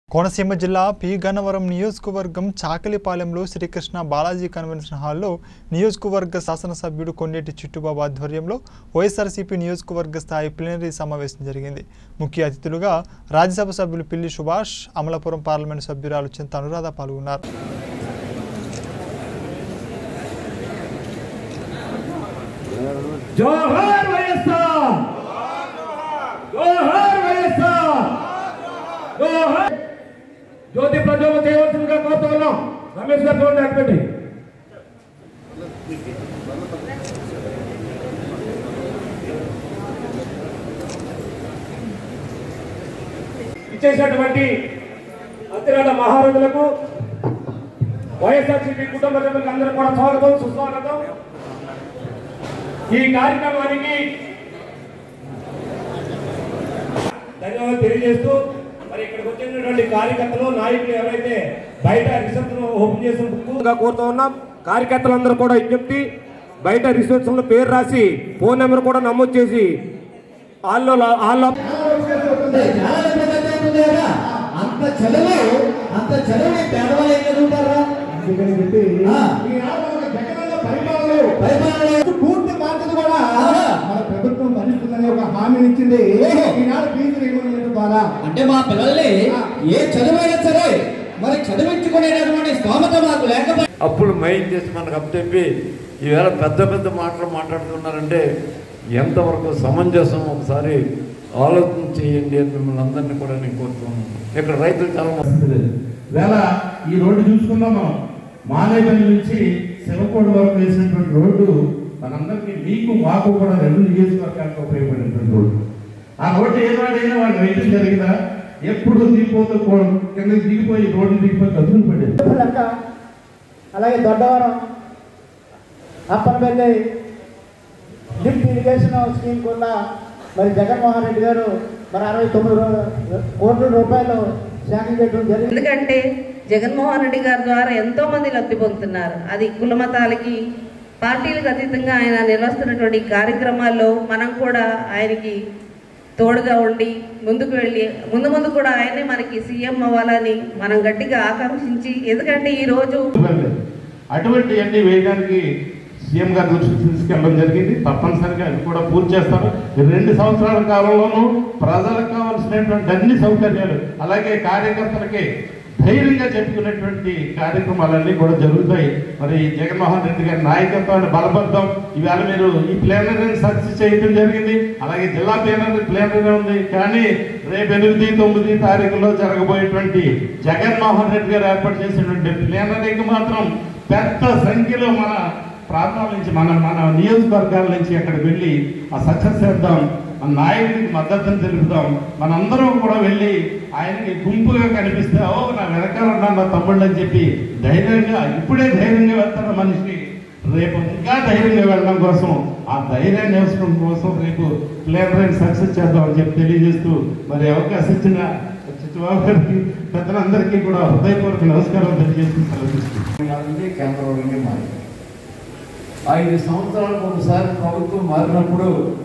కోనసీమ జిల్లా పి గన్నవరం నియోజకవర్గం చాకలిపాలెంలో శ్రీకృష్ణ బాలాజీ కన్వెన్షన్ హాల్లో నియోజకవర్గ శాసనసభ్యుడు కొండేటి చిట్టుబాబు ఆధ్వర్యంలో వైఎస్ఆర్సీపీ నియోజకవర్గ స్థాయి ప్లీనరీ సమావేశం జరిగింది ముఖ్య అతిథులుగా రాజ్యసభ సభ్యులు పిల్లి సుభాష్ అమలాపురం పార్లమెంటు సభ్యురాలు చింత అనురాధ పాల్గొన్నారు జోహార్ వైఎస్ఆర్ జోహార్ వైఎస్ఆర్ జోహార్ జ్యోతి ప్రజలు చేయవలసిందిగా కోరుతూ ఉన్నాం రమేష్ గారు చూడండి అక్కడి ఇచ్చేసినటువంటి అతిరాట మహారాజులకు వైఎస్ఆర్సీపీ కుటుంబ సభ్యులకు అందరూ కూడా స్వాగతం సుస్వాగతం ఈ కార్యక్రమానికి ధన్యవాదాలు తెలియజేస్తూ మరి ఇక్కడికి వచ్చినటువంటి కార్యకర్తలు నాయకులు ఎవరైతే బయట రిసెప్షన్ ఓపెన్ చేసిన కోరుతూ ఉన్నాం కార్యకర్తలందరూ కూడా విజ్ఞప్తి బయట రిసెప్షన్ లో పేరు రాసి ఫోన్ నెంబర్ కూడా నమోదు చేసి హాల్లో హాల్లో చాలా ప్రపంచం ఉంది కదా అంత చదువు అంత చదువు పేదవాళ్ళు ఏం చదువుతారా అందుకని చెప్పి ఆ. ఈనాడు మన జగనన్న పరిపాలనలో పరిపాలన పూర్తి బాధ్యత కూడా ఆహా. మన ప్రభుత్వం భరిస్తుందని ఒక హామీని ఇచ్చింది ఓహో. ఈనాడు ఫీజు రీమెంబర్మెంట్ ద్వారా అంటే మా పిల్లల్ని ఏ చదువైనా సరే మరి చదివించుకునేటటువంటి స్తోమత మాకు లేకపోతే అప్పులు మైండ్ చేసి మనకు అప్పచెప్పి ఈవేళ పెద్ద పెద్ద మాటలు మాట్లాడుతున్నారంటే ఎంతవరకు సమంజసం ఒకసారి ఆలోచన చేయండి అని మిమ్మల్ని అందరినీ కూడా నేను కోరుతున్నాను ఇక్కడ రైతులు చాలా మంది వేళ ఈ రోడ్డు చూసుకుందాం మనం మానేపల్లి నుంచి శివకోడు వరకు వేసినటువంటి రోడ్డు మనందరికీ మీకు మాకు కూడా రెండు నియోజకవర్గాలకు ఉపయోగపడినటువంటి రోడ్డు ఆ రోడ్డు ఏనాడైనా వాళ్ళు రైతులు జరిగిందా ఎప్పుడు దిగిపోతూ పో- కిందకి దిగిపోయి రోడ్డు దిగిపోయి గతులు పడేది లెక్క అలాగే Doddavaram Appanapalli lift irrigation scheme కూడా మరి జగన్మోహన్ రెడ్డి గారు మరి అరవై తొమ్మిది రూ- కోట్ల రూపాయలు శాంక్షన్ చేయడం జరిగింది ఎందుకంటే జగన్మోహన్ రెడ్డి గారి ద్వారా ఎంతో మంది లబ్ధి పొందుతున్నారు అది కుల మతాలకి పార్టీలకు అతీతంగా ఆయన నిర్వహిస్తున్నటువంటి కార్యక్రమాల్లో మనం కూడా ఆయనకి తోడుగా ఉండి ముందుకు వెళ్ళి ముందు ముందు కూడా ఆయనే మనకి సీఎం అవ్వాలని మనం గట్టిగా ఆకాంక్షించి ఎందుకంటే ఈ రోజు ఇవ్వలేదు. అటువంటి అన్ని వేయడానికి సీఎం గారి దృష్టికి తీసుకెళ్ళడం జరిగింది తప్పనిసరిగా అది కూడా పూర్తి చేస్తారు ఈ రెండు సంవత్సరాల కాలంలోనూ ప్రజలకు కావాల్సినటువంటి అన్ని సౌకర్యాలు అలాగే కార్యకర్తలకి ధైర్యంగా చెప్పుకునేటువంటి కార్యక్రమాలన్నీ కూడా జరుగుతాయి మరి జగన్మోహన్ రెడ్డి గారి నాయకత్వాన్ని బలపడతాం ఇవాళ మీరు ఈ ప్లేనరీని సక్సెస్ చేయడం జరిగింది అలాగే జిల్లా ప్లేనరీ ప్లేనరీ ఉంది కానీ రేపు ఎనిమిది తొమ్మిది తారీఖులో జరగబోయేటువంటి జగన్మోహన్ రెడ్డి గారు ఏర్పాటు చేసినటువంటి ప్లేనరీకి మాత్రం పెద్ద సంఖ్యలో మన ప్రాంతాల నుంచి మన మన నియోజకవర్గాల నుంచి అక్కడికి వెళ్ళి ఆ సక్సెస్ చేద్దాం ఆ నాయకుడికి మద్దతును తెలుపుదాం మనందరం కూడా వెళ్ళి ఆయనకి గుంపుగా కనిపిస్తే ఓ నా వెనకాల ఉన్నాను నా తమ్ముళ్ళు అని చెప్పి ధైర్యంగా ఇప్పుడే ధైర్యంగా వెళ్తాడు మనిషి రేపు ఇంకా ధైర్యంగా వెళ్ళడం కోసం ఆ ధైర్యాన్ని వేసుకోవడం కోసం రేపు ప్లేనరీని సక్సెస్ చేద్దామని చెప్పి తెలియజేస్తూ మరి అవకాశం ఇచ్చిన చిట్టుబాబు గారికి పెద్దలందరికీ కూడా హృదయపూర్వక నమస్కారం తెలియజేస్తూ సెలవు తీసుకుంటున్నాను. కాదండి కేంద్రంలోనే మారి ఐదు సంవత్సరాలకు ఒకసారి ప్రభుత్వం మారినప్పుడు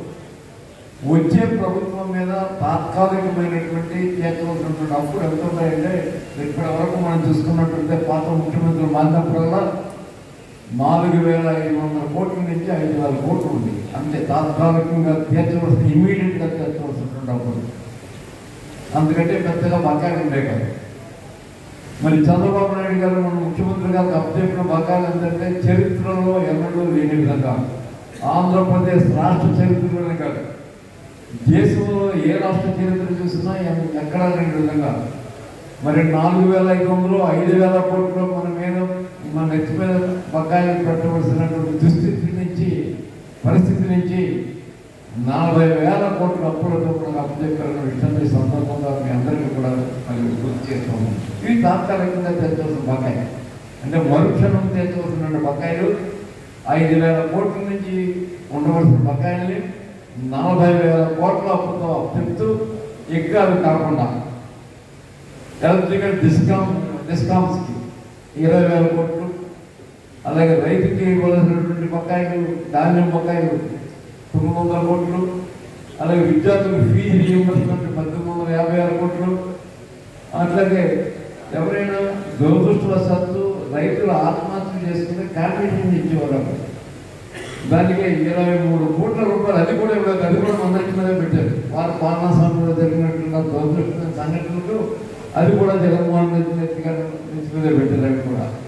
వచ్చే ప్రభుత్వం మీద తాత్కాలికమైనటువంటి చేతవలసినటువంటి అప్పులు ఎంత ఉన్నాయంటే ఇప్పటి వరకు మనం చూసుకున్నట్టుంటే పాత ముఖ్యమంత్రులు మారినప్పుడల్లా నాలుగు వేల ఐదు వందల కోట్ల నుంచి ఐదు వేల కోట్లు ఉంది అంటే తాత్కాలికంగా తీర్చవలసిన ఇమీడియట్గా తీర్చవలసినటువంటి అప్పులు అందుకంటే పెద్దగా బకాయిలు ఉండే కదా మరి చంద్రబాబు నాయుడు గారు మన ముఖ్యమంత్రి గారు అప్పచెప్పిన బకాయిలు ఏంటంటే చరిత్రలో ఎన్నడూ లేని విధంగా ఆంధ్రప్రదేశ్ రాష్ట్ర చరిత్రలోనే కాదు దేశంలో ఏ రాష్ట్ర చరిత్ర చూసినా ఎం- ఎక్కడా లేని విధంగా మరి నాలుగు వేల ఐదు వందలు ఐదు వేల కోట్లు మన మీద మన నెత్తి మీద బకాయిలు పెట్టవలసినటువంటి దుస్థితి నుంచి పరిస్థితి నుంచి నలభై వేల కోట్ల అప్పులతో కూడా అప్పచెప్పారన్న విషయాన్ని ఈ సందర్భంగా మీ అందరికీ కూడా మరి గుర్తు చేస్తాము ఇవి తాత్కాలికంగా తెచ్చవలసిన బకాయి అంటే మరుక్షణం తెచ్చవలసిన బకాయిలు ఐదు వేల కోట్ల నుంచి ఉండవలసిన బకాయిల్ని నలభై వేల కోట్ల అప్పుతో అప్పచెప్తూ ఎగ్గాలు కాకుండా ఎలక్ట్రికల్ డిస్కామ్ డిస్కామ్స్కి ఇరవై వేల కోట్లు అలాగే రైతుకి ఇవ్వాల్సినటువంటి బకాయిలు ధాన్యం బకాయిలు తొమ్మిది వందల కోట్లు అలాగే విద్యార్థులకు ఫీజు రియంబర్స్మెంట్ పద్దెనిమిది వందల యాభై ఆరు కోట్లు అట్లాగే ఎవరైనా దురదృష్టవశాత్తు రైతులు ఆత్మహత్య చేసుకుని కాంట్రిబ్యూషన్ ఇచ్చేవారు దానికి ఇరవై మూడు కోట్ల రూపాయలు అది కూడా ఇవ్వలేదు అది కూడా మందరికి మీద పెట్టారు వారు పాలనా సమయంలో జరిగినట్టున్న దురదృష్టమైన సంఘటనలు అది కూడా జగన్మోహన్ రెడ్డి నెత్తి గారి నెత్తి మీద పెట్టారు అవి కూడా